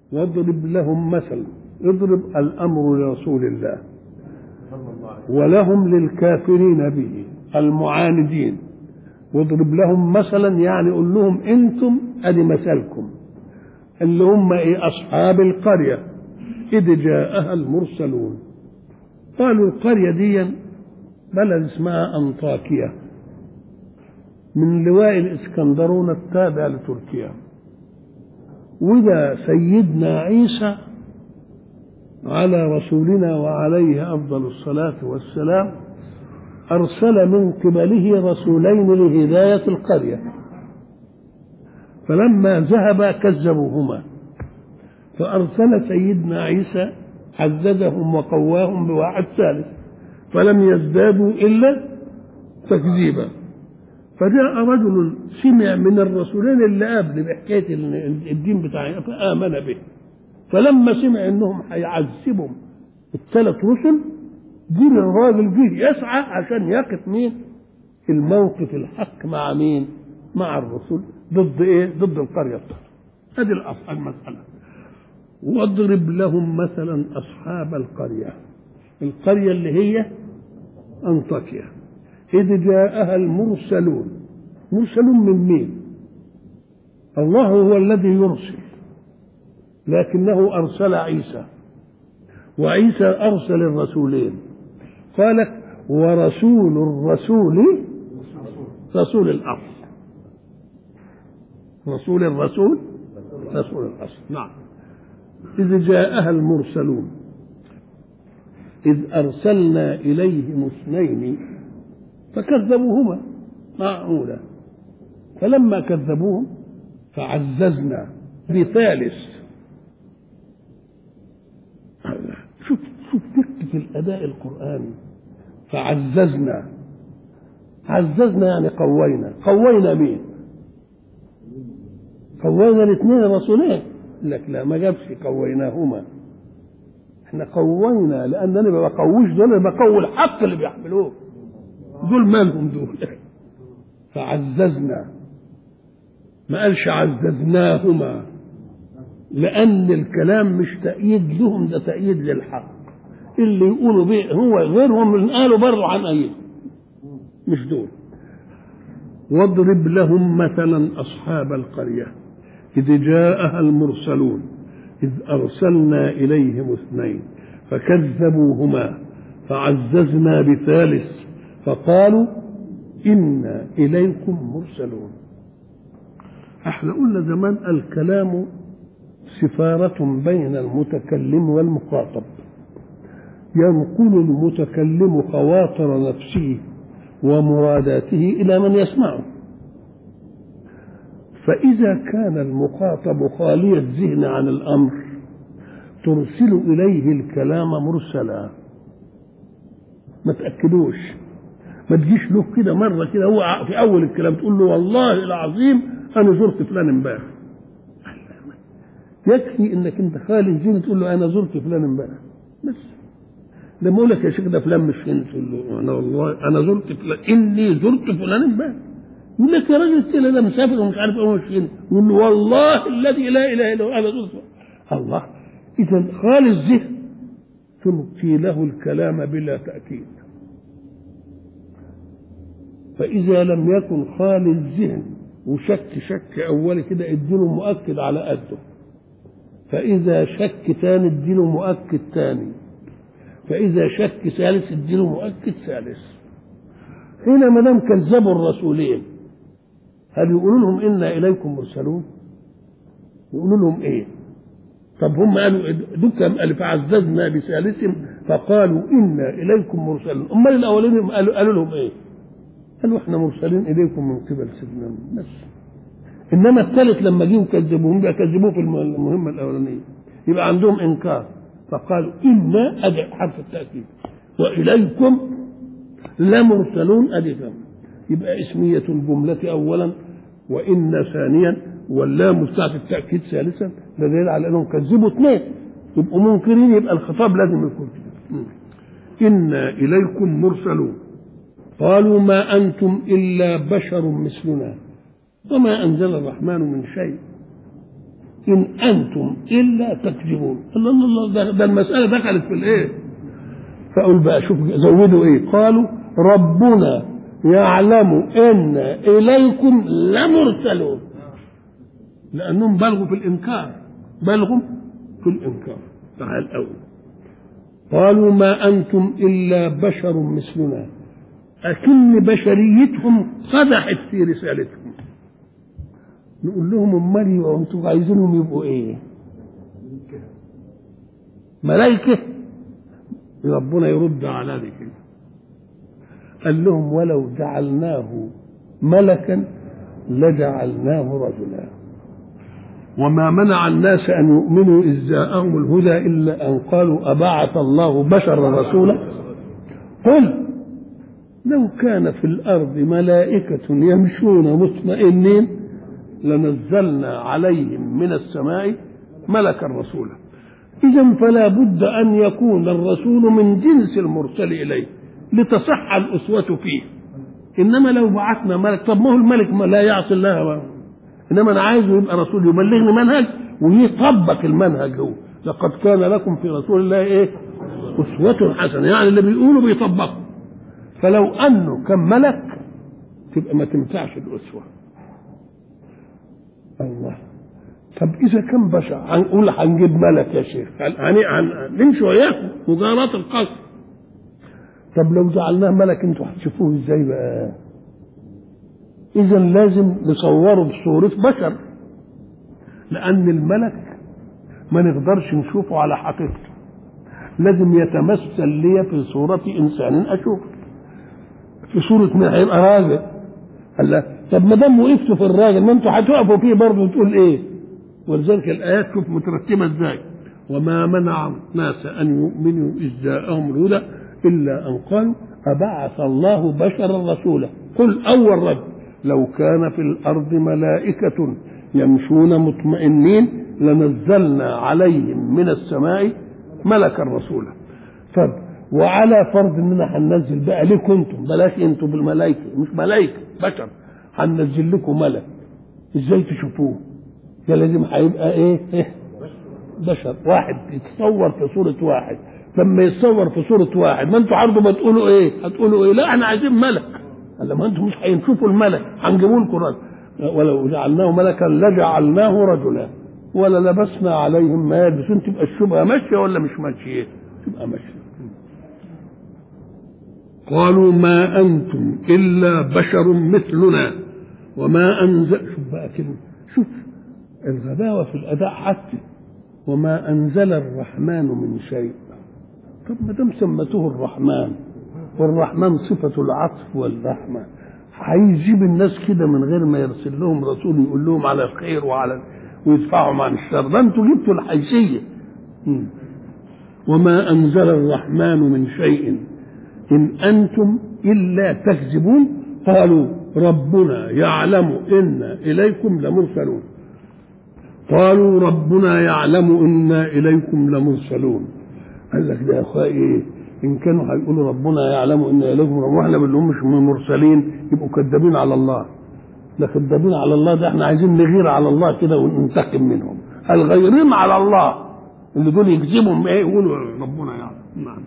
واضرب لهم مثلا اضرب الامر لرسول الله ولهم للكافرين به المعاندين واضرب لهم مثلا يعني قول لهم انتم ادي مثلكم اللي هم ايه اصحاب القريه اذ جاءها المرسلون قالوا القريه دي بلد اسمها انطاكيه من لواء الاسكندرون التابع لتركيا وإذا سيدنا عيسى على رسولنا وعليه أفضل الصلاة والسلام أرسل من قبله رسولين لهداية القرية فلما ذهبا كذبوهما فأرسل سيدنا عيسى عززهم وقواهم بواحد ثالث فلم يزدادوا إلا تكذيبا فجاء رجل سمع من الرسولين اللي قبل بحكايه الدين بتاعه فامن به فلما سمع انهم هيعذبهم الثلاث رسل جه الراجل جه يسعى عشان يقف مين الموقف الحق مع مين مع الرسل ضد ايه ضد القريه بتاعته ادي الاصل المساله واضرب لهم مثلا اصحاب القريه القريه اللي هي انطاكيا إذ جاءها المرسلون مرسلون من مين الله هو الذي يرسل لكنه أرسل عيسى وعيسى أرسل الرسولين قال ورسول الرسول رسول الأصل رسول الرسول رسول الأصل نعم إذ جاءها المرسلون إذ أرسلنا إليهم اثنين فكذبوهما معقولة فلما كذبوهم فعززنا بثالث شوف شوف دقة الأداء القرآني فعززنا عززنا يعني قوينا قوينا مين قوينا الاثنين الرسولين لك لا ما جابش قويناهما احنا قوينا لانني ما بقويش دول انا بقوي الحق اللي بيحملوه دول مالهم دول فعززنا ما قالش عززناهما لأن الكلام مش تأييد لهم ده تأييد للحق اللي يقولوا به هو غيرهم اللي قالوا برضه عن أيد مش دول واضرب لهم مثلا أصحاب القرية إذ جاءها المرسلون إذ أرسلنا إليهم اثنين فكذبوهما فعززنا بثالث فقالوا إنا إليكم مرسلون احنا قلنا زمان الكلام سفارة بين المتكلم والمخاطب ينقل المتكلم خواطر نفسه ومراداته إلى من يسمعه فإذا كان المخاطب خالي الذهن عن الأمر ترسل إليه الكلام مرسلا ما تأكدوش ما تجيش له كده مرة كده هو في أول الكلام تقول له والله العظيم أنا زرت فلان امبارح يكفي انك انت خالي الذهن تقول له انا زرت فلان امبارح بس لما اقول لك يا شيخ ده فلان مش فين تقول له انا والله انا زرت فلان اني زرت فلان امبارح يقول لك يا راجل التاني ده مسافر ومش عارف ايه مش فين يقول له والله الذي لا اله الا هو انا زرت الله اذا خالي الذهن تلقي له الكلام بلا تاكيد فاذا لم يكن خالي الذهن وشك شك اولي كده اديله مؤكد على قده فإذا شك تاني اديله مؤكد تاني فإذا شك ثالث اديله مؤكد ثالث هنا ما دام كذبوا الرسولين هل يقولوا لهم إنا إليكم مرسلون؟ يقولوا لهم إيه؟ طب هم قالوا دكم قال فعززنا بثالثهم فقالوا إنا إليكم مرسلون أمال الأولين قالوا, قالوا لهم إيه؟ قالوا إحنا مرسلين إليكم من قبل سيدنا بس انما الثالث لما جيوا كذبوهم بقى كذبوه في المهمه الاولانيه يبقى عندهم انكار فقالوا انا ادي حرف التاكيد واليكم لمرسلون ادي فهم يبقى اسميه الجمله اولا وان ثانيا واللام بتاعت التاكيد ثالثا ده دليل على انهم كذبوا اثنين يبقوا منكرين يبقى الخطاب لازم يكون كده انا اليكم مرسلون قالوا ما انتم الا بشر مثلنا وما أنزل الرحمن من شيء إن أنتم إلا تكذبون الله الله ده, ده المسألة دخلت في الإيه فأقول بقى شوف زودوا إيه قالوا ربنا يعلم إن إليكم لمرسلون لأنهم بلغوا في الإنكار بلغوا في الإنكار تعال أول قالوا ما أنتم إلا بشر مثلنا أكن بشريتهم قدحت في رسالتهم نقول لهم امال وانتم عايزينهم يبقوا ايه ملائكة ربنا يرد على ذلك قال لهم ولو جعلناه ملكا لجعلناه رجلا وما منع الناس أن يؤمنوا إذ جاءهم الهدى إلا أن قالوا أبعث الله بشرا رسولا قل لو كان في الأرض ملائكة يمشون مطمئنين لنزلنا عليهم من السماء ملكا رسولا إذا فلا بد أن يكون الرسول من جنس المرسل إليه لتصح الأسوة فيه إنما لو بعثنا ملك طب ما هو الملك ما لا يعصي الله انما انا عايزه يبقى رسول يبلغني منهج ويطبق المنهج هو لقد كان لكم في رسول الله ايه اسوة حسنة يعني اللي بيقوله بيطبقه فلو انه كان ملك تبقى ما تنفعش الاسوة الله طب اذا كان بشر هنقول هنجيب ملك يا شيخ يعني نمشي وياكم مجاراة القصر طب لو جعلناه ملك انتوا هتشوفوه ازاي بقى اذا لازم نصوره بصورة بشر لان الملك ما نقدرش نشوفه على حقيقته لازم يتمثل لي في صورة انسان اشوفه في صورة مين هيبقى راجل قال لا طب ما دام وقفتوا في الراجل ما انتوا هتقفوا فيه برضه تقول ايه ولذلك الايات شوف مترتبه ازاي وما منع الناس ان يؤمنوا اذ جاءهم الهدى الا ان قالوا ابعث الله بشرا رسولا قل اول رد لو كان في الارض ملائكه يمشون مطمئنين لنزلنا عليهم من السماء ملكا رسولا طب وعلى فرض اننا هننزل بقى لكم انتم بلاش انتم بالملائكه مش ملائكه بشر هننزل لكم ملك ازاي تشوفوه ده لازم هيبقى ايه, إيه؟ بشر واحد يتصور في صورة واحد لما يتصور في صورة واحد ما انتوا عرضوا ما تقولوا ايه هتقولوا ايه لا احنا عايزين ملك قال ما انتوا مش هينشوفوا الملك هنجيبوا لكم رجل ولو جعلناه ملكا لجعلناه رجلا ولا لبسنا عليهم ما يلبسون تبقى الشبهه ماشيه ولا مش ماشيه؟ تبقى ماشيه. قالوا ما انتم الا بشر مثلنا وما انزل شوف بقى كلمه شوف الغباوه في الاداء حتى وما انزل الرحمن من شيء طب ما دام سمته الرحمن والرحمن صفه العطف والرحمه هيجيب الناس كده من غير ما يرسل لهم رسول يقول لهم على الخير وعلى ويدفعهم عن الشر ده انتوا جبتوا الحيثيه وما انزل الرحمن من شيء ان انتم الا تكذبون قالوا ربنا يعلم انا اليكم لمرسلون قالوا ربنا يعلم انا اليكم لمرسلون قال لك ده يا اخويا ايه ان كانوا هيقولوا ربنا يعلم انا اليكم واحنا بنقول مش مرسلين يبقوا كذابين على الله ده كذابين على الله ده احنا عايزين نغير على الله كده وننتقم منهم الغيرين على الله اللي دول يكذبهم ايه يقولوا ربنا يعلم نعم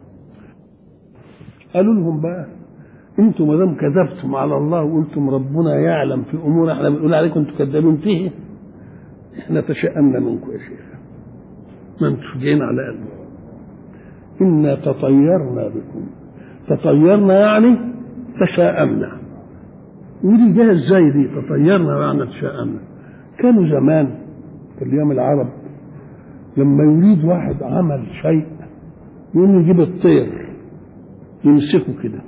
قالوا لهم بقى انتم ما دام كذبتم على الله وقلتم ربنا يعلم في امور احنا بنقول عليكم انتم كذابين فيه احنا تشأمنا منكم يا شيخ ما انتم جايين على قلبنا انا تطيرنا بكم تطيرنا يعني تشاءمنا ودي جايه ازاي دي تطيرنا يعني تشاءمنا كانوا زمان في الايام العرب لما يريد واحد عمل شيء يقوم يجيب الطير يمسكه كده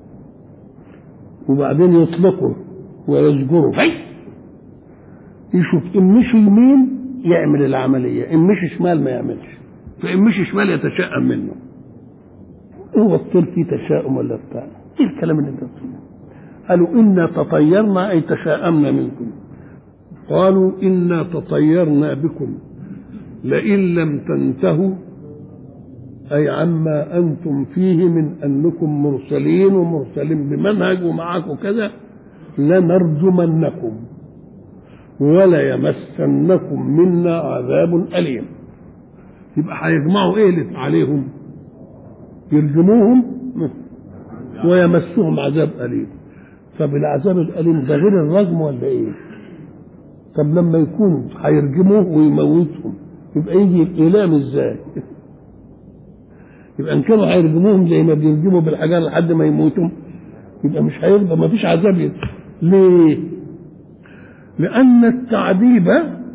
وبعدين يطلقه ويزجره في يشوف ان مشي يمين يعمل العمليه ان مشي شمال ما يعملش فان مشي شمال يتشائم منه هو الطير فيه تشاؤم ولا بتاع ايه الكلام اللي انت بتقوله قالوا انا تطيرنا اي تشاءمنا منكم قالوا انا تطيرنا بكم لئن لم تنتهوا أي عما أنتم فيه من أنكم مرسلين ومرسلين بمنهج ومعاكم كذا لنرجمنكم ولا يمسنكم منا عذاب أليم يبقى هيجمعوا ايه اللي عليهم يرجموهم ويمسهم عذاب أليم طب العذاب الأليم ده غير الرجم ولا ايه طب لما يكونوا هيرجموه ويموتهم يبقى يجي الإيلام ازاي يبقى ان كانوا هيرجموهم زي ما بيرجموا بالحجار لحد ما يموتوا يبقى مش هيرضى ما فيش عذاب يد. ليه لأن التعذيب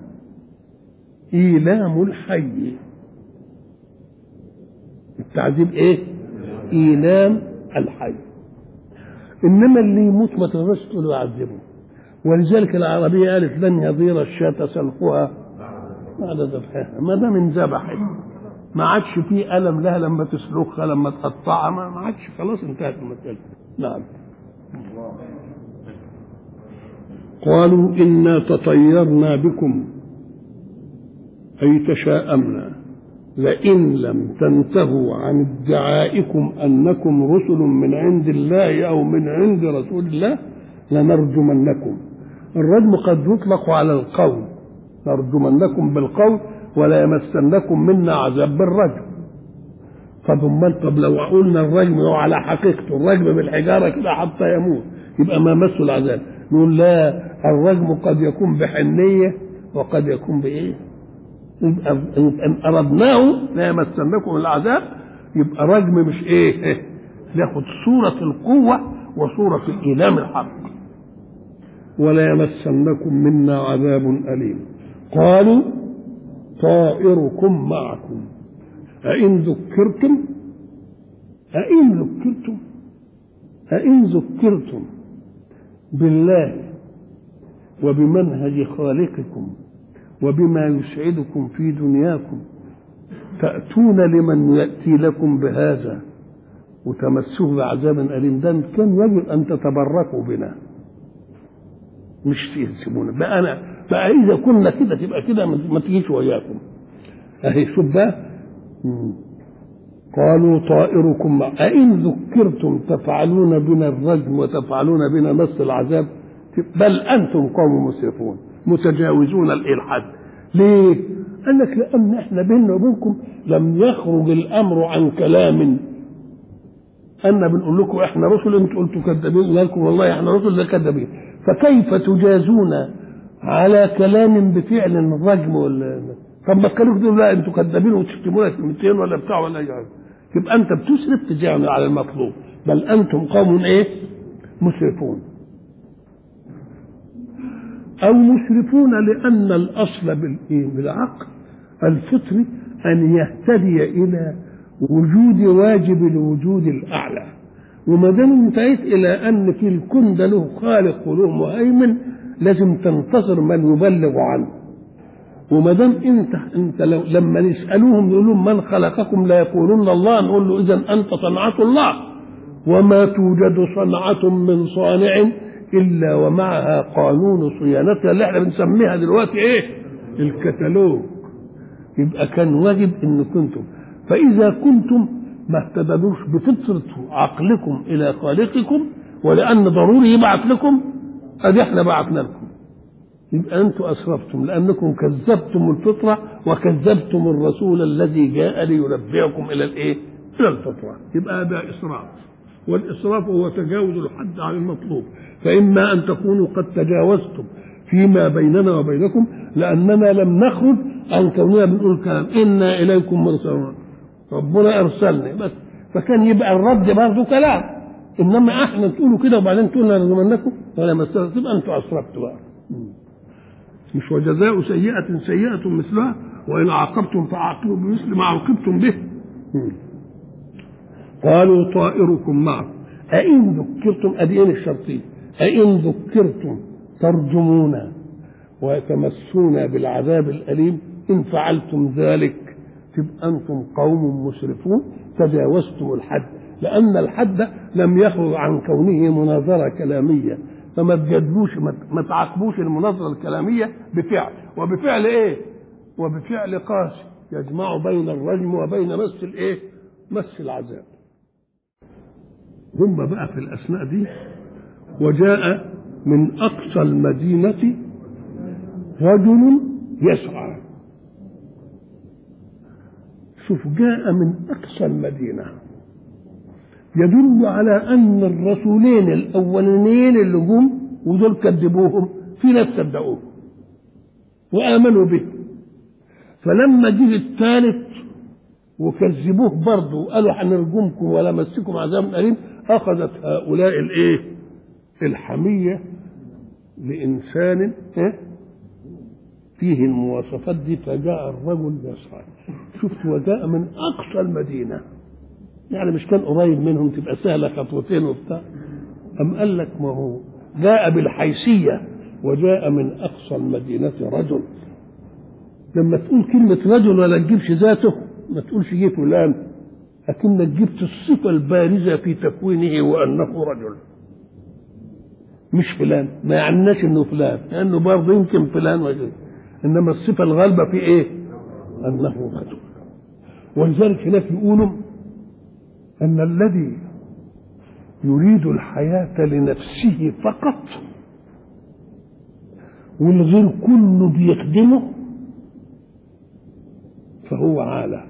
إيلام الحي التعذيب ايه إيلام الحي إنما اللي يموت ما تقدرش تقول له عذبه ولذلك العربية قالت لن يضير الشاة سلخها بعد ذبحها ما دام انذبحت ما عادش فيه ألم لها لما تسلخها لما تقطعها ما ما عادش خلاص انتهت المسألة نعم قالوا إنا تطيرنا بكم أي تشاءمنا لئن لم تنتهوا عن ادعائكم أنكم رسل من عند الله أو من عند رسول الله لنرجمنكم الرجم قد يطلق على القول نرجمنكم بالقول ولا يمسنكم منا عذاب بالرجم طب امال طب لو قلنا الرجم هو على حقيقته الرجم بالحجاره كده حتى يموت يبقى ما مسه العذاب نقول لا الرجم قد يكون بحنيه وقد يكون بايه؟ يبقى ان اردناه لا يمسنكم العذاب يبقى رجم مش ايه؟ ياخد صوره القوه وصوره الايلام الحق ولا يمسنكم منا عذاب اليم قالوا طائركم معكم أئن ذكرتم أئن ذكرتم أئن ذكرتم بالله وبمنهج خالقكم وبما يسعدكم في دنياكم تأتون لمن يأتي لكم بهذا وتمسوه بعذاب أليم ده كان يجب أن تتبركوا بنا مش تهزمونا بقى أنا بقى إذا كنا كده تبقى كده ما تجيش وياكم أهي شوف بقى قالوا طائركم مع أئن ذكرتم تفعلون بنا الرجم وتفعلون بنا مس العذاب بل أنتم قوم مسرفون متجاوزون الإلحاد ليه؟ قال لك لأن احنا بيننا وبينكم لم يخرج الأمر عن كلام أنا بنقول لكم احنا رسل انتوا قلتوا كذابين قلنا لكم والله احنا رسل ده كذابين فكيف تجازون على كلام بفعل الرجم ولا طب ما كانوا تقولوا لا انتوا كذابين وتشتمونا كلمتين ولا بتاع ولا اي حاجه يبقى انت بتسرف تجاه على المطلوب بل انتم قوم ايه؟ مسرفون او مسرفون لان الاصل بالايه؟ بالعقل الفطري ان يهتدي الى وجود واجب الوجود الاعلى وما دام انتهيت الى ان في الكون ده له خالق وله مهيمن لازم تنتظر من يبلغ عنه وما دام انت انت لو لما نسالوهم يقول لهم من خلقكم لا يقولون الله نقول له اذا انت صنعه الله وما توجد صنعه من صانع الا ومعها قانون صيانتها اللي احنا بنسميها دلوقتي ايه؟ الكتالوج يبقى كان واجب ان كنتم فاذا كنتم ما اهتدلوش بفطره عقلكم الى خالقكم ولان ضروري يبعث لكم ادي احنا بعثنا لكم يبقى انتم اسرفتم لانكم كذبتم الفطره وكذبتم الرسول الذي جاء لينبئكم الى الايه؟ الى الفطره يبقى هذا اسراف والاسراف هو تجاوز الحد عن المطلوب فاما ان تكونوا قد تجاوزتم فيما بيننا وبينكم لاننا لم نخرج عن كوننا بنقول كلام انا اليكم مرسلون ربنا ارسلنا بس فكان يبقى الرد برضه كلام انما احنا تقولوا كده وبعدين تقولوا نرجمنكم ولا مسألة تبقى انتوا اسرفتوا بقى مش وجزاء سيئة سيئة مثلها وإن عاقبتم فعاقبوا بمثل ما عوقبتم به قالوا طائركم معكم أئن ذكرتم أدين الشرطين أئن ذكرتم ترجمون ويتمسون بالعذاب الأليم إن فعلتم ذلك تبقى أنتم قوم مسرفون تجاوزتم الحد لأن الحد لم يخرج عن كونه مناظرة كلامية فما تجادلوش ما تعاقبوش المناظرة الكلامية بفعل وبفعل إيه؟ وبفعل قاسي يجمع بين الرجم وبين مس الإيه؟ مس العذاب هم بقى في الأثناء دي وجاء من أقصى المدينة رجل يسعى شوف جاء من أقصى المدينة يدل على أن الرسولين الأولانيين اللي جم ودول كذبوهم في ناس صدقوه وآمنوا به فلما جه الثالث وكذبوه برضه وقالوا هنرجمكم ولا مسكم عذاب أليم أخذت هؤلاء الإيه؟ الحمية لإنسان إيه؟ فيه المواصفات دي فجاء الرجل يسعى شفت وجاء من أقصى المدينة يعني مش كان قريب منهم تبقى سهلة خطوتين وبتاع أم قال لك ما هو جاء بالحيثية وجاء من أقصى المدينة رجل لما تقول كلمة رجل ولا تجيبش ذاته ما تقولش جه فلان لكنك جبت الصفة البارزة في تكوينه وأنه رجل مش فلان ما يعناش انه فلان لانه برضه يمكن فلان وجل انما الصفة الغالبة في ايه؟ انه رجل ولذلك هناك يقولوا ان الذي يريد الحياة لنفسه فقط والغير كله بيخدمه فهو عالة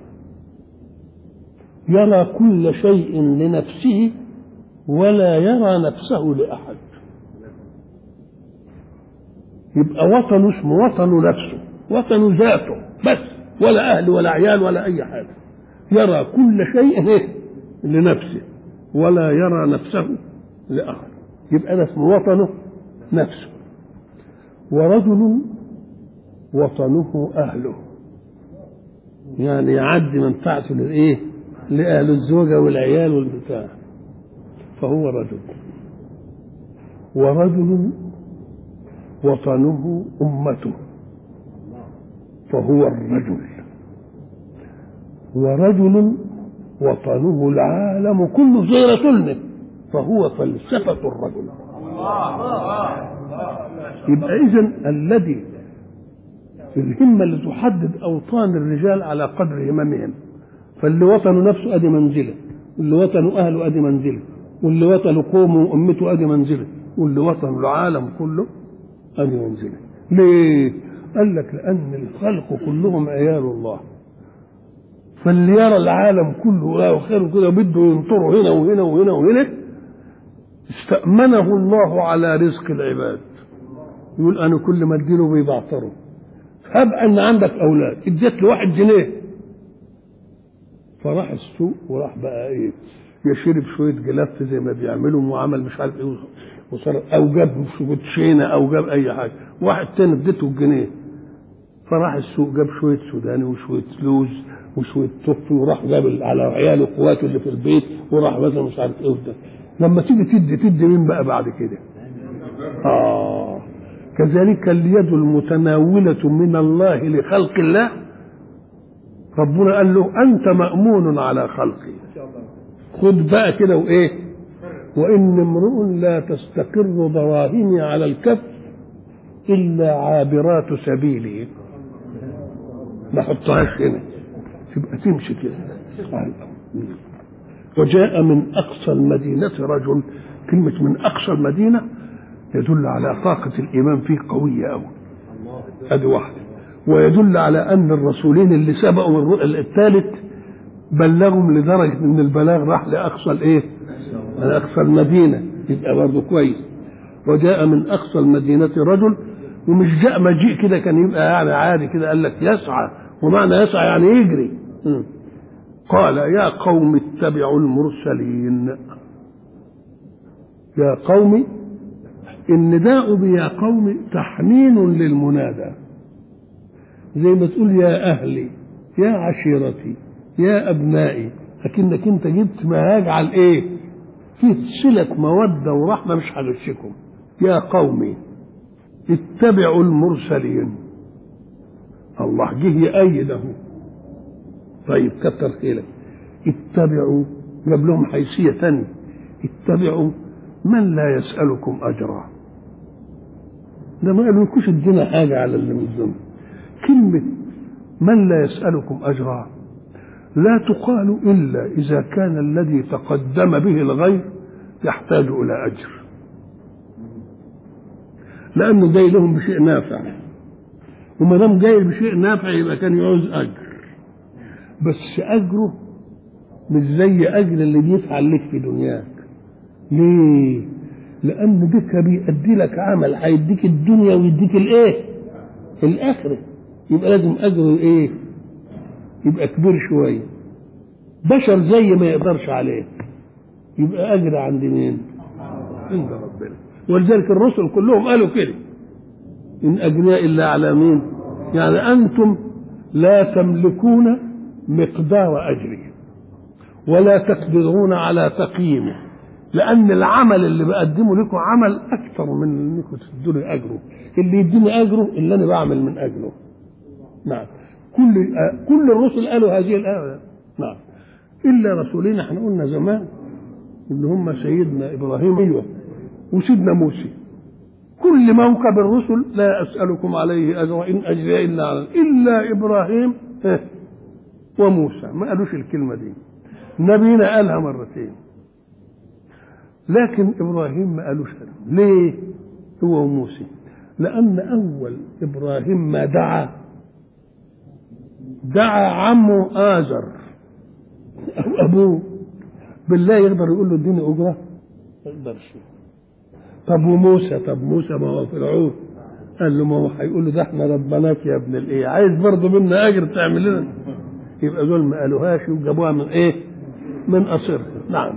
يرى كل شيء لنفسه ولا يرى نفسه لأحد يبقى وطنه اسمه وطن نفسه وطن ذاته بس ولا أهل ولا عيال ولا أي حاجة يرى كل شيء إيه؟ لنفسه ولا يرى نفسه لأحد يبقى ده اسمه وطنه نفسه ورجل وطنه أهله يعني يعدي منفعته للإيه؟ لأهل الزوجة والعيال والبتاع فهو رجل ورجل وطنه أمته فهو الرجل ورجل وطنه العالم كله زي رسولنا فهو فلسفة الرجل يبقى إذا الذي الهمة اللي تحدد أوطان الرجال على قدر هممهم فاللي وطنه نفسه أدي منزله واللي وطنه أهله أدي منزله واللي وطنه قومه وأمته أدي منزله واللي وطنه العالم كله أدي منزله ليه؟ قال لك لأن الخلق كلهم عيال الله فاللي يرى العالم كله لا خير كده بده ينطره هنا وهنا وهنا وهنا استأمنه الله على رزق العباد يقول أنا كل ما اديله بيبعتره هب أن عندك أولاد اديت لواحد جنيه فراح السوق وراح بقى ايه يشرب شويه جلاف زي ما بيعملوا وعمل مش عارف ايه وصار او جاب كوتشينه او جاب اي حاجه واحد تاني اديته الجنيه فراح السوق جاب شويه سوداني وشويه لوز وشويه توفي وراح جاب على عياله اخواته اللي في البيت وراح مثلا مش عارف ايه وده لما تيجي تدي تدي مين بقى بعد كده؟ اه كذلك اليد المتناولة من الله لخلق الله ربنا قال له أنت مأمون على خلقي خد بقى كده وإيه وإن امرؤ لا تستقر دراهمي على الكف إلا عابرات سبيلي ما حطهاش هنا تبقى تمشي كده وجاء من أقصى المدينة رجل كلمة من أقصى المدينة يدل على طاقة الإيمان فيه قوية أوي هذه واحدة ويدل على أن الرسولين اللي سبقوا الثالث بلغهم لدرجة أن البلاغ راح لأقصى الإيه؟ لأقصى المدينة يبقى برضه كويس وجاء من أقصى المدينة رجل ومش جاء مجيء كده كان يبقى يعني عادي كده قال لك يسعى ومعنى يسعى يعني يجري م. قال يا قوم اتبعوا المرسلين يا قوم النداء بيا قوم تحنين للمنادى زي ما تقول يا أهلي يا عشيرتي يا أبنائي لكنك أنت جبت ما يجعل إيه فيه صلة مودة ورحمة مش هغشكم يا قومي اتبعوا المرسلين الله جه يأيده طيب كتر خيرك اتبعوا جاب لهم حيثية تانية اتبعوا من لا يسألكم أجرا ده ما قالولكوش ادينا حاجة على اللي من ذنب كلمة من لا يسألكم أجرا لا تقال إلا إذا كان الذي تقدم به الغير يحتاج إلى أجر لأنه جاي لهم بشيء نافع وما دام جاي بشيء نافع يبقى كان يعوز اجر بس اجره مش زي اجر اللي بيفعل لك في دنياك ليه لان بك بيأدي لك عمل هيديك الدنيا ويديك الايه الاخره يبقى لازم اجره ايه يبقى كبير شويه بشر زي ما يقدرش عليه يبقى اجر عند مين عند ربنا ولذلك الرسل كلهم قالوا كده ان اجري الا على مين يعني انتم لا تملكون مقدار اجري ولا تقدرون على تقييمه لان العمل اللي بقدمه لكم عمل اكثر من انكم تدوني اجره اللي يديني اجره اللي انا بعمل من اجله نعم كل كل الرسل قالوا هذه الايه نعم الا رسولين احنا قلنا زمان اللي هم سيدنا ابراهيم ايوه وسيدنا موسى كل موكب الرسل لا اسالكم عليه اجرا ان اجري الا على الا ابراهيم وموسى ما قالوش الكلمه دي نبينا قالها مرتين لكن ابراهيم ما قالوش ليه هو وموسى لان اول ابراهيم ما دعا دعا عمه آزر أو أبوه بالله يقدر يقول له اديني أجرة؟ ما يقدرش طب وموسى طب موسى ما هو فرعون قال له ما هو هيقول له ده احنا ربناك يا ابن الايه عايز برضه منا اجر تعمل لنا يبقى دول ما قالوهاش وجابوها من ايه؟ من قصرها نعم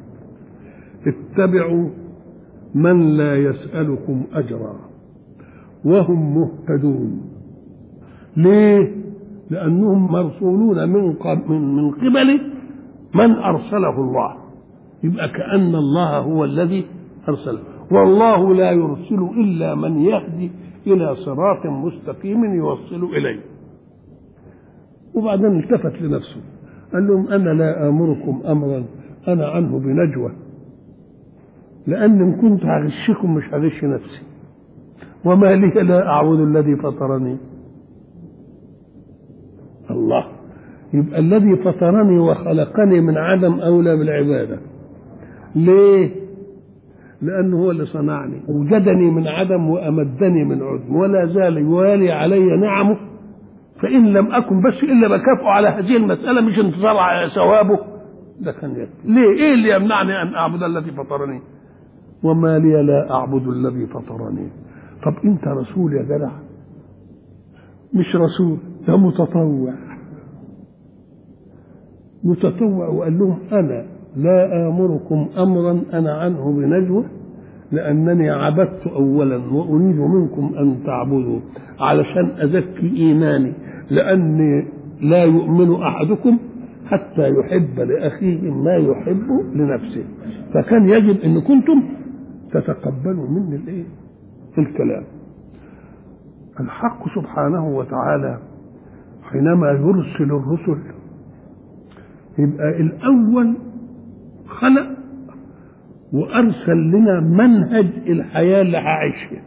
اتبعوا من لا يسألكم أجرا وهم مهتدون ليه؟ لأنهم مرسولون من من من قبل من أرسله الله يبقى كأن الله هو الذي أرسله والله لا يرسل إلا من يهدي إلى صراط مستقيم يوصل إليه وبعدين التفت لنفسه قال لهم أنا لا آمركم أمرا أنا عنه بنجوى لأن إن كنت هغشكم مش هغش نفسي وما لي لا أعبد الذي فطرني الله يبقى الذي فطرني وخلقني من عدم أولى بالعبادة ليه لأنه هو اللي صنعني وجدني من عدم وأمدني من عدم ولا زال يوالي علي نعمه فإن لم أكن بس إلا بكافئه على هذه المسألة مش انتظار ثوابه ده كان يكفي ليه إيه اللي يمنعني أن أعبد الذي فطرني وما لي لا أعبد الذي فطرني طب أنت رسول يا جدع مش رسول ده متطوع متطوع وقال لهم أنا لا آمركم أمرا أنا عنه بنجوى لأنني عبدت أولا وأريد منكم أن تعبدوا علشان أزكي إيماني لأني لا يؤمن أحدكم حتى يحب لأخيه ما يحب لنفسه فكان يجب أن كنتم تتقبلوا مني الإيه؟ الكلام الحق سبحانه وتعالى حينما يرسل الرسل يبقى الأول خلق وأرسل لنا منهج الحياة اللي هعيشها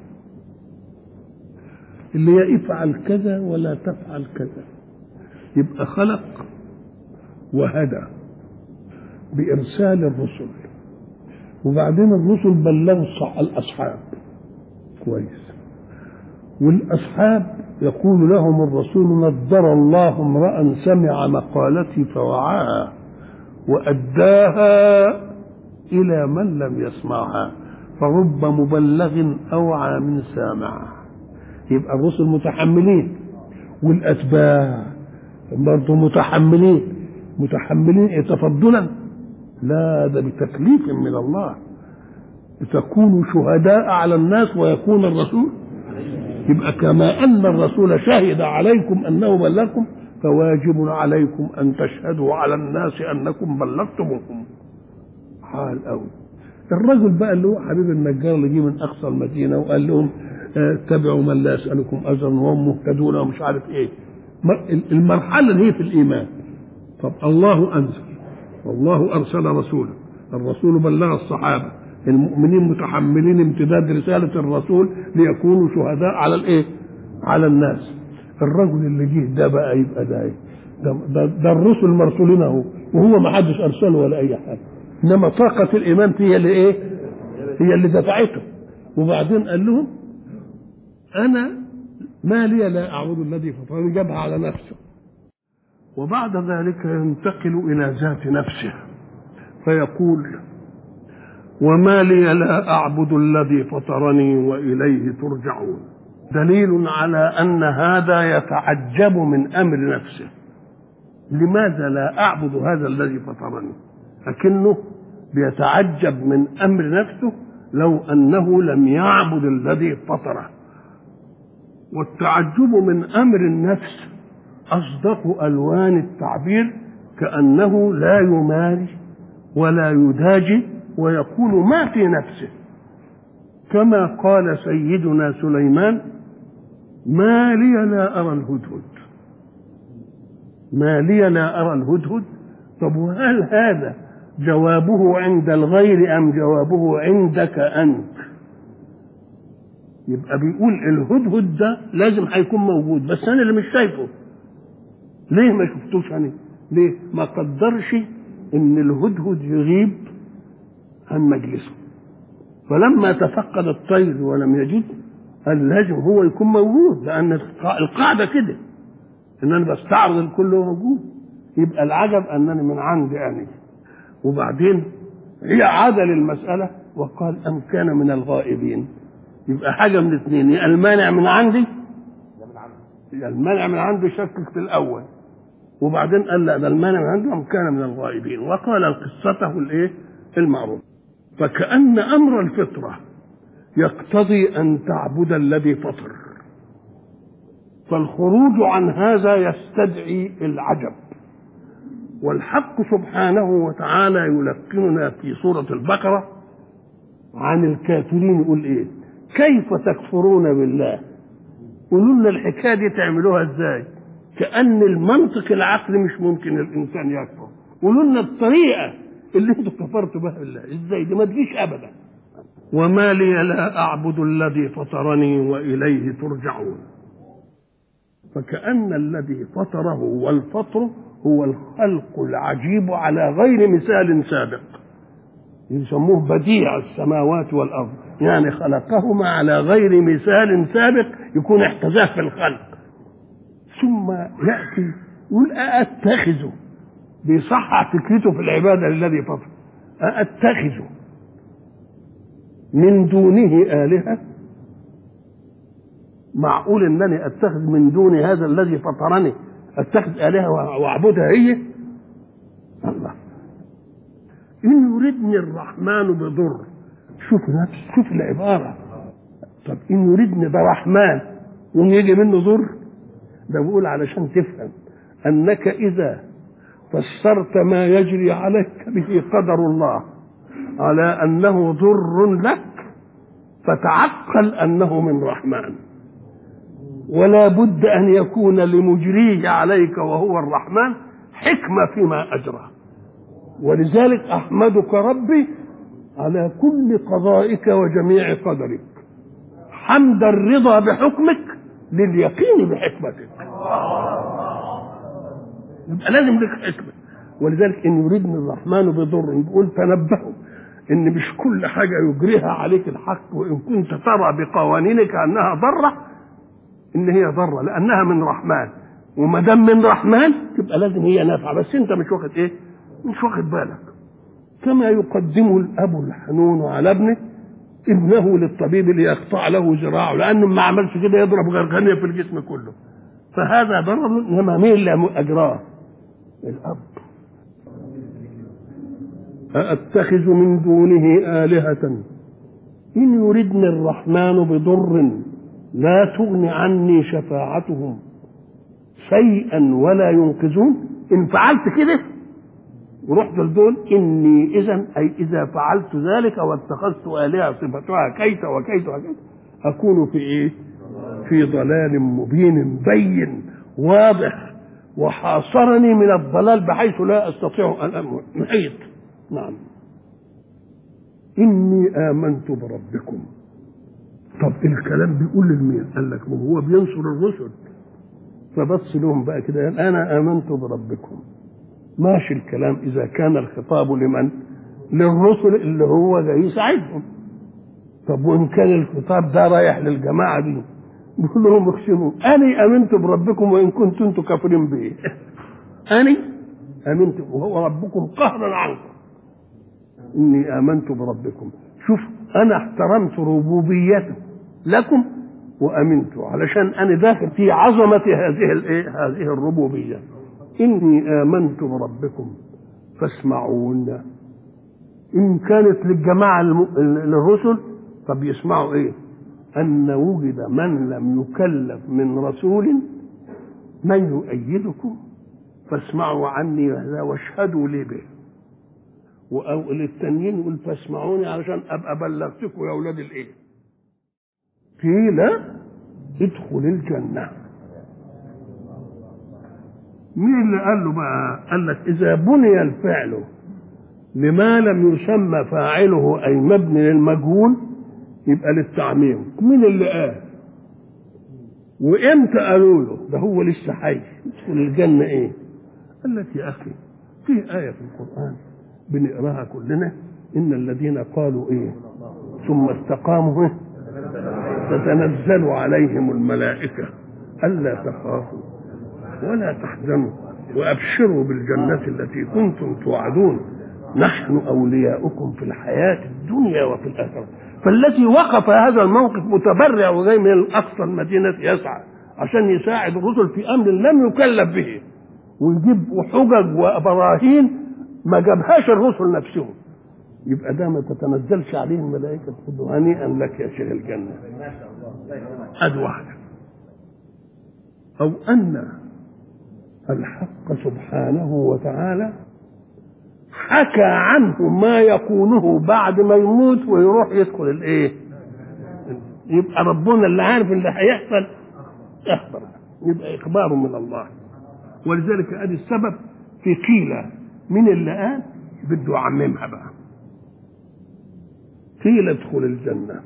اللي هي افعل كذا ولا تفعل كذا يبقى خلق وهدى بإرسال الرسل وبعدين الرسل بلغوا الأصحاب كويس والأصحاب يقول لهم الرسول نضر الله امرأ سمع مقالتي فوعاها وأداها إلى من لم يسمعها فرب مبلغ أوعى من سامع يبقى الرسل متحملين والأتباع برضه متحملين متحملين تفضلا لا ده بتكليف من الله لتكونوا شهداء على الناس ويكون الرسول يبقى كما أن الرسول شهد عليكم أنه بلغكم فواجب عليكم أن تشهدوا على الناس أنكم بلغتموهم حال قوي الرجل بقى اللي هو حبيب النجار اللي جه من أقصى المدينة وقال لهم اتبعوا من لا يسألكم أجرا وهم مهتدون ومش عارف إيه المرحلة اللي هي في الإيمان طب الله أنزل والله أرسل رسولا الرسول بلغ الصحابة المؤمنين متحملين امتداد رسالة الرسول ليكونوا شهداء على الايه؟ على الناس. الرجل اللي جه ده بقى يبقى ده ايه؟ ده, ده, ده الرسل مرسولين اهو وهو ما حدش ارسله ولا اي حاجه. انما طاقة الايمان هي اللي ايه؟ هي اللي دفعته. وبعدين قال لهم انا ما لي لا أعبد الذي فطرني جابها على نفسه وبعد ذلك ينتقل إلى ذات نفسه فيقول وما لي لا أعبد الذي فطرني وإليه ترجعون دليل على أن هذا يتعجب من أمر نفسه لماذا لا أعبد هذا الذي فطرني لكنه بيتعجب من أمر نفسه لو أنه لم يعبد الذي فطره والتعجب من أمر النفس أصدق ألوان التعبير كأنه لا يماري ولا يداجي ويقول ما في نفسه كما قال سيدنا سليمان ما لي لا أرى الهدهد ما لي لا أرى الهدهد طب وهل هذا جوابه عند الغير أم جوابه عندك أنت يبقى بيقول الهدهد ده لازم هيكون موجود بس أنا اللي مش شايفه ليه ما شفتوش أنا ليه ما قدرش إن الهدهد يغيب عن مجلسه فلما تفقد الطير ولم يجد قال لازم هو يكون موجود لأن القاعدة كده إن أنا بستعرض الكل هو موجود يبقى العجب أنني من عندي أنا وبعدين هي عاد للمسألة وقال أم كان من الغائبين يبقى حاجة من اثنين يا المانع من عندي يا المانع من عندي شكك في الأول وبعدين قال لا ده المانع من عنده أم كان من الغائبين وقال قصته الإيه المعروف فكأن أمر الفطرة يقتضي أن تعبد الذي فطر فالخروج عن هذا يستدعي العجب والحق سبحانه وتعالى يلقننا في سورة البقرة عن الكافرين يقول ايه كيف تكفرون بالله قولوا لنا الحكايه دي تعملوها ازاي كأن المنطق العقلي مش ممكن الإنسان يكفر قولوا لنا الطريقة اللي انتوا كفرتوا بها بالله ازاي دي ما تجيش أبدا وما لي لا أعبد الذي فطرني وإليه ترجعون فكأن الذي فطره والفطر هو الخلق العجيب على غير مثال سابق يسموه بديع السماوات والأرض يعني خلقهما على غير مثال سابق يكون احتذاه في الخلق ثم يأتي يقول أأتخذ بيصحح فكرته في العبادة للذي فطر أأتخذ من دونه آلهة معقول أنني أتخذ من دون هذا الذي فطرني أتخذ آلهة وأعبدها هي الله إن يردني الرحمن بضر شوف نفس شوف العبارة طب إن يردني ده رحمن يوم يجي منه ضر ده بقول علشان تفهم أنك إذا فسرت ما يجري عليك به قدر الله على أنه ضر لك فتعقل أنه من رحمن ولا بد أن يكون لمجريه عليك وهو الرحمن حكمة فيما أجرى ولذلك أحمدك ربي على كل قضائك وجميع قدرك حمد الرضا بحكمك لليقين بحكمتك يبقى لازم لك حكمة ولذلك إن يريدني الرحمن بضر يقول تنبهوا إن مش كل حاجة يجريها عليك الحق وإن كنت ترى بقوانينك أنها ضرة إن هي ضرة لأنها من رحمن وما دام من رحمن تبقى لازم هي نافعة بس أنت مش واخد إيه؟ مش واخد بالك كما يقدم الأب الحنون على ابنه ابنه للطبيب ليقطع له ذراعه لأنه ما عملش كده يضرب غرغنية في الجسم كله فهذا ضرر إنما مين اللي أجراه؟ الأب أأتخذ من دونه آلهة إن يردني الرحمن بضر لا تغن عني شفاعتهم شيئا ولا ينقذون إن فعلت كده ورحت لدول إني إذا أي إذا فعلت ذلك واتخذت آلهة صفتها كيت وكيت وكيت أكون في إيه؟ في ضلال مبين بين واضح وحاصرني من الضلال بحيث لا استطيع ان محيط نعم اني امنت بربكم طب الكلام بيقول لمين قال لك ما هو بينصر الرسل فبص لهم بقى كده قال انا امنت بربكم ماشي الكلام اذا كان الخطاب لمن للرسل اللي هو جاي يساعدهم طب وان كان الخطاب ده رايح للجماعه دي بيقول لهم اقسموا اني امنت بربكم وان كنتم انتم كافرين به اني امنت وهو ربكم قهرا عنكم اني امنت بربكم شوف انا احترمت ربوبيته لكم وامنت علشان انا داخل في عظمه هذه الايه هذه الربوبيه اني امنت بربكم فاسمعون ان كانت للجماعه الم... للرسل طب يسمعوا ايه ان وجد من لم يكلف من رسول من يؤيدكم فاسمعوا عني هذا واشهدوا لي به وللتانيين يقول فاسمعوني علشان ابقى بلغتكم يا اولاد الايه قيل ادخل الجنه مين اللي قال له بقى قال لك اذا بني الفعل لما لم يسمى فاعله اي مبني للمجهول يبقى للتعميم مين اللي قال وامتى قالوا له ده هو لسه حي يدخل الجنه ايه قال لك يا اخي في ايه في القران بنقراها كلنا ان الذين قالوا ايه ثم استقاموا تتنزل عليهم الملائكه الا تخافوا ولا تحزنوا وابشروا بالجنه التي كنتم توعدون نحن اولياؤكم في الحياه الدنيا وفي الاخره فالذي وقف هذا الموقف متبرع وجاي من اقصى المدينه يسعى عشان يساعد الرسل في امر لم يكلف به ويجيب حجج وبراهين ما جابهاش الرسل نفسهم يبقى ده ما تتنزلش عليه الملائكه تقول هنيئا لك يا شيخ الجنه ادي واحده او ان الحق سبحانه وتعالى حكى عنه ما يقوله بعد ما يموت ويروح يدخل الايه يبقى ربنا اللي عارف اللي هيحصل اخبر يبقى اخبار من الله ولذلك ادي السبب في قيل من اللي قال بده يعممها بقى قيل ادخل الجنة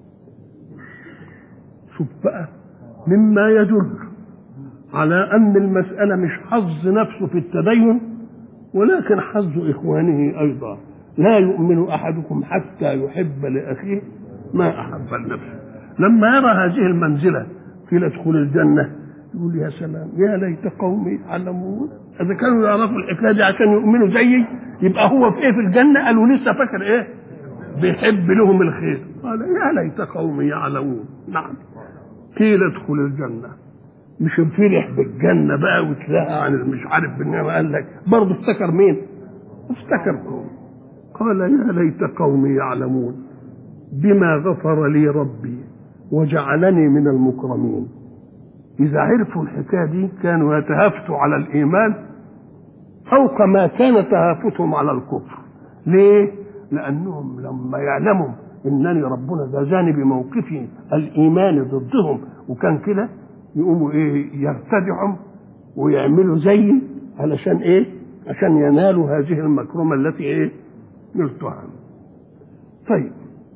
شوف بقى مما يدل على أن المسألة مش حظ نفسه في التدين ولكن حظ إخوانه أيضا لا يؤمن أحدكم حتى يحب لأخيه ما أحب لنفسه لما يرى هذه المنزلة قيل ادخل الجنة يقول يا سلام يا ليت قومي يعلمون اذا كانوا يعرفوا الحكايه دي عشان يؤمنوا زيي يبقى هو في ايه في الجنه قالوا لسه فاكر ايه بيحب لهم الخير قال يا ليت قومي يعلمون نعم قيل ادخل الجنه مش فرح بالجنه بقى وتلاقى عن مش عارف بالنعمه قال لك برضه افتكر مين؟ افتكر قوم قال يا ليت قومي يعلمون بما غفر لي ربي وجعلني من المكرمين إذا عرفوا الحكاية دي كانوا يتهافتوا على الإيمان فوق ما كان تهافتهم على الكفر ليه؟ لأنهم لما يعلموا إنني ربنا جازاني بموقفي الإيماني ضدهم وكان كده يقوموا إيه يرتدعوا ويعملوا زيي علشان إيه؟ عشان ينالوا هذه المكرمة التي إيه؟ نلتها طيب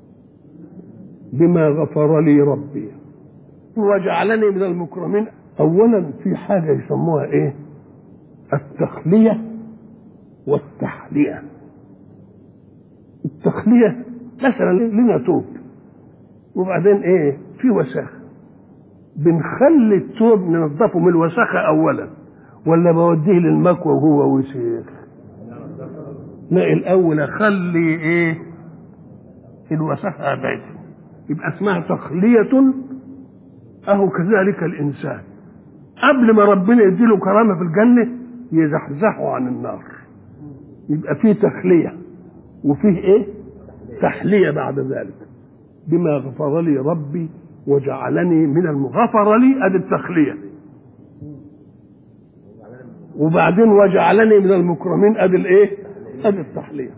بما غفر لي ربي وجعلني من المكرمين اولا في حاجه يسموها ايه التخليه والتحليه التخليه مثلا لنا توب وبعدين ايه في وساخه بنخلي التوب ننظفه من الوساخه اولا ولا بوديه للمكوى وهو وسيخ لا الاول اخلي ايه الوساخه ابعد يبقى اسمها تخليه اهو كذلك الانسان قبل ما ربنا يديله كرامه في الجنه يزحزحه عن النار يبقى فيه تخليه وفيه ايه تحليه بعد ذلك بما غفر لي ربي وجعلني من المغفر لي ادي التخليه وبعدين وجعلني من المكرمين ادي الايه ادي التحليه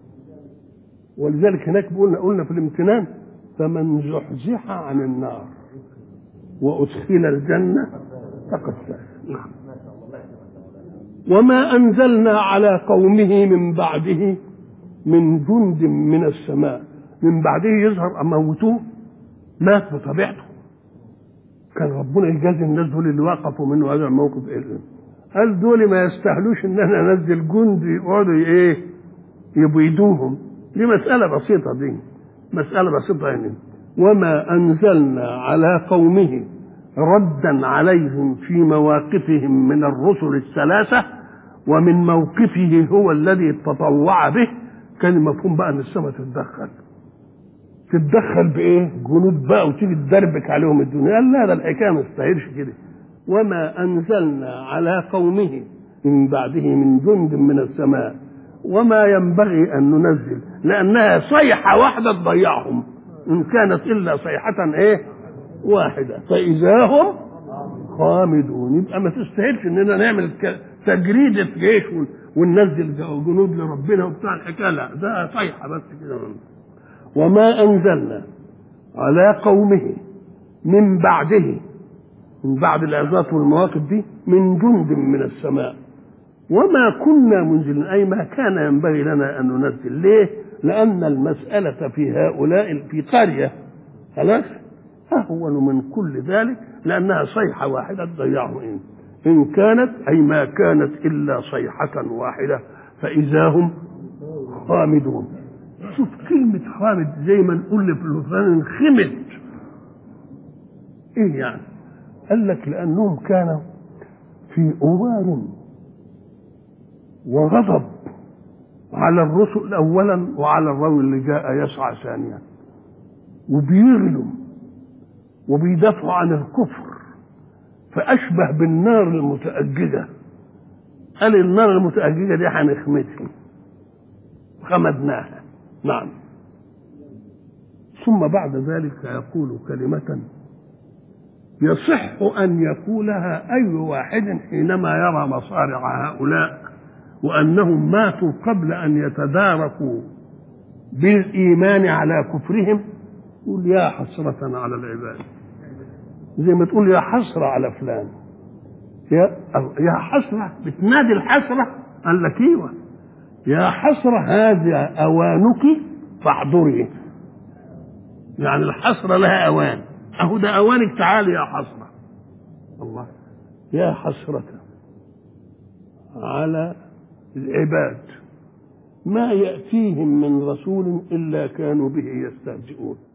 ولذلك هناك قلنا قلنا في الامتنان فمن زحزح عن النار وأدخل الجنة فقد فاز نعم وما أنزلنا على قومه من بعده من جند من السماء من بعده يظهر أموتوه مات بطبيعته كان ربنا يجازي الناس دول اللي وقفوا منه هذا الموقف إيه قال دول ما يستاهلوش ان انا انزل جند يقعدوا ايه يبيدوهم دي مسألة بسيطة دي مسألة بسيطة يعني وما أنزلنا على قومه ردا عليهم في مواقفهم من الرسل الثلاثة ومن موقفه هو الذي تطوع به كان المفهوم بقى ان السماء تتدخل تتدخل بايه؟ جنود بقى وتيجي تدربك عليهم الدنيا قال لا ده الحكايه ما تستاهلش كده وما انزلنا على قومه من بعده من جند من السماء وما ينبغي ان ننزل لانها صيحه واحده تضيعهم ان كانت الا صيحه ايه؟ واحده فاذا هم خامدون يبقى ما تستاهلش اننا نعمل تجريده جيش وننزل جنود لربنا وبتاع الحكايه لا ده صيحه بس كده وما انزلنا على قومه من بعده من بعد العظات والمواقف دي من جند من السماء وما كنا منزلين اي ما كان ينبغي لنا ان ننزل ليه؟ لان المساله في هؤلاء في قريه خلاص اهون من كل ذلك لانها صيحه واحده تضيعهم إن. ان كانت اي ما كانت الا صيحه واحده فاذا هم خامدون شوف كلمة خامد زي ما نقول في اللسان خمد ايه يعني؟ قال لك لأنهم كانوا في أوار وغضب على الرسل أولا وعلى الرجل اللي جاء يسعى ثانيا وبيغلوا وبيدافعوا عن الكفر فأشبه بالنار المتأججة قال النار المتأججة دي هنخمدها خمدناها نعم ثم بعد ذلك يقول كلمة يصح أن يقولها أي واحد حينما يرى مصارع هؤلاء وأنهم ماتوا قبل أن يتداركوا بالإيمان على كفرهم يقول يا حسرة على العباد زي ما تقول يا حسرة على فلان يا يا حسرة بتنادي الحسرة قال لك ايوه يا حسرة هذا أوانك فاحضري يعني الحسرة لها أوان أهو ده أوانك تعالي يا حسرة الله يا حسرة على العباد ما يأتيهم من رسول إلا كانوا به يستهزئون